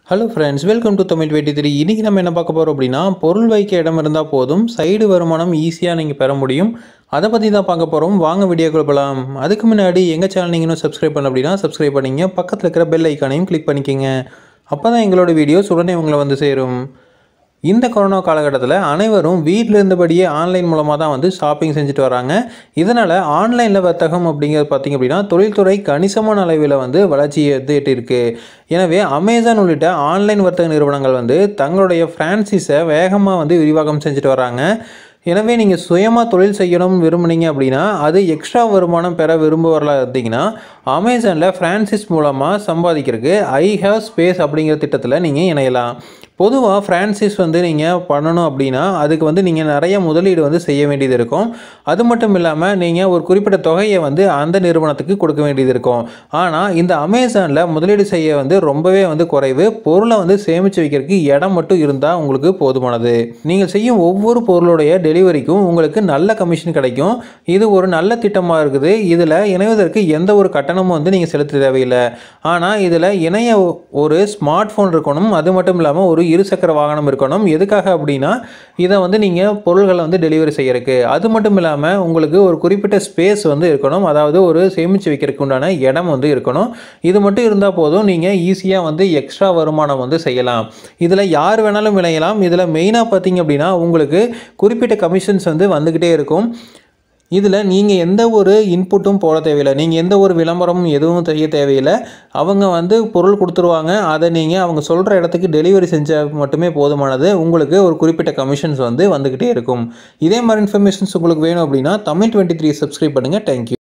hello friends welcome to Tamil twenty three இன்றைக்கி நம்ம என்ன பார்க்க போகிறோம் அப்படின்னா பொருள் வைக்க இடம் இருந்தால் போதும் சைடு வருமானம் ஈஸியாக நீங்கள் பெற முடியும் அதை பற்றி தான் பார்க்க போகிறோம் வாங்க வீடியோக்குள்ள போகலாம் அதுக்கு முன்னாடி எங்கள் சேனல் நீங்கள் இன்னும் சப்ஸ்கிரைப் பண்ணல அப்படின்னா சப்ஸ்கிரைப் பண்ணிங்க பக்கத்தில் இருக்கிற பெல் ஐக்கானையும் கிளிக் பண்ணிக்கோங்க அப்போ தான் எங்களோட வீடியோஸ் உடனே உங்களை வந்து சேரும் இந்த கொரோனா காலகட்டத்தில் அனைவரும் வீட்டில் இருந்தபடியே ஆன்லைன் மூலமாக தான் வந்து ஷாப்பிங் செஞ்சுட்டு வராங்க இதனால் ஆன்லைனில் வர்த்தகம் அப்படிங்கிறது பார்த்திங்க அப்படின்னா தொழில்துறை கணிசமான அளவில் வந்து வளர்ச்சியை வந்து எட்டியிருக்கு எனவே அமேசான் உள்ளிட்ட ஆன்லைன் வர்த்தக நிறுவனங்கள் வந்து தங்களுடைய ஃப்ரான்சிஸை வேகமாக வந்து விரிவாக்கம் செஞ்சுட்டு வராங்க எனவே நீங்கள் சுயமாக தொழில் செய்யணும் விரும்புனீங்க அப்படின்னா அது எக்ஸ்ட்ரா வருமானம் பெற விரும்புவர்களா இருந்தீங்கன்னா அமேசானில் ஃப்ரான்சிஸ் மூலமாக சம்பாதிக்கிறதுக்கு ஐ ஹேவ் ஸ்பேஸ் அப்படிங்கிற திட்டத்தில் நீங்கள் இணையலாம் பொதுவாக ஃப்ரான்சிஸ் வந்து நீங்கள் பண்ணணும் அப்படின்னா அதுக்கு வந்து நீங்கள் நிறைய முதலீடு வந்து செய்ய வேண்டியது இருக்கும் அது மட்டும் இல்லாமல் நீங்கள் ஒரு குறிப்பிட்ட தொகையை வந்து அந்த நிறுவனத்துக்கு கொடுக்க வேண்டியது இருக்கும் ஆனால் இந்த அமேசானில் முதலீடு செய்ய வந்து ரொம்பவே வந்து குறைவு பொருளை வந்து சேமித்து வைக்கிறதுக்கு இடம் மட்டும் இருந்தால் உங்களுக்கு போதுமானது நீங்கள் செய்யும் ஒவ்வொரு பொருளுடைய டெலிவரிக்கும் உங்களுக்கு நல்ல கமிஷன் கிடைக்கும் இது ஒரு நல்ல திட்டமாக இருக்குது இதில் இணைவதற்கு எந்த ஒரு கட்டணமும் வந்து நீங்கள் செலுத்த தேவையில்லை ஆனால் இதில் இணைய ஒரு ஸ்மார்ட் ஃபோன் இருக்கணும் அது மட்டும் இல்லாமல் ஒரு இருசக்கர வாகனம் இருக்கணும் எதுக்காக அப்படின்னா இதை வந்து நீங்கள் பொருள்களை வந்து டெலிவரி செய்யறதுக்கு அது மட்டும் இல்லாமல் உங்களுக்கு ஒரு குறிப்பிட்ட ஸ்பேஸ் வந்து இருக்கணும் அதாவது ஒரு சேமித்து வைக்கிறதுக்கு உண்டான இடம் வந்து இருக்கணும் இது மட்டும் இருந்தால் போதும் நீங்கள் ஈஸியாக வந்து எக்ஸ்ட்ரா வருமானம் வந்து செய்யலாம் இதில் யார் வேணாலும் விளையலாம் இதில் மெயினாக பார்த்தீங்க அப்படின்னா உங்களுக்கு குறிப்பிட்ட கமிஷன்ஸ் வந்து வந்துக்கிட்டே இருக்கும் இதில் நீங்கள் எந்த ஒரு இன்புட்டும் போட தேவையில்லை நீங்கள் எந்த ஒரு விளம்பரமும் எதுவும் செய்ய தேவையில்லை அவங்க வந்து பொருள் கொடுத்துருவாங்க அதை நீங்கள் அவங்க சொல்கிற இடத்துக்கு டெலிவரி செஞ்சால் மட்டுமே போதுமானது உங்களுக்கு ஒரு குறிப்பிட்ட கமிஷன்ஸ் வந்து வந்துக்கிட்டே இருக்கும் இதே மாதிரி இன்ஃபர்மேஷன்ஸ் உங்களுக்கு வேணும் அப்படின்னா தமிழ் டுவெண்ட்டி த்ரீ சப்ஸ்கிரைப் பண்ணுங்கள் தேங்க்யூ